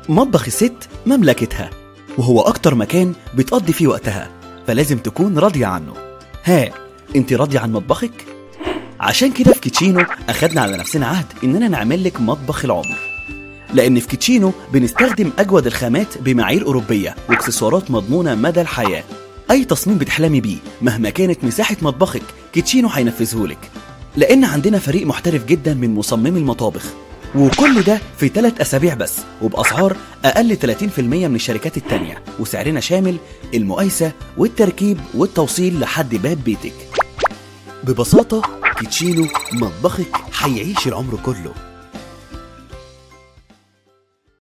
مطبخ الست مملكتها وهو أكتر مكان بتقضي فيه وقتها فلازم تكون راضية عنه ها انت راضية عن مطبخك؟ عشان كده في كيتشينو أخدنا على نفسنا عهد إننا نعمل لك مطبخ العمر لأن في كيتشينو بنستخدم أجود الخامات بمعايير أوروبية وإكسسوارات مضمونة مدى الحياة أي تصميم بتحلمي بيه مهما كانت مساحة مطبخك كيتشينو هينفذهولك لأن عندنا فريق محترف جدا من مصممي المطابخ وكل ده في ثلاث أسابيع بس وبأسعار أقل 30% من الشركات التانية وسعرنا شامل المقايسة والتركيب والتوصيل لحد باب بيتك ببساطة كيتشينو مطبخك هيعيش العمر كله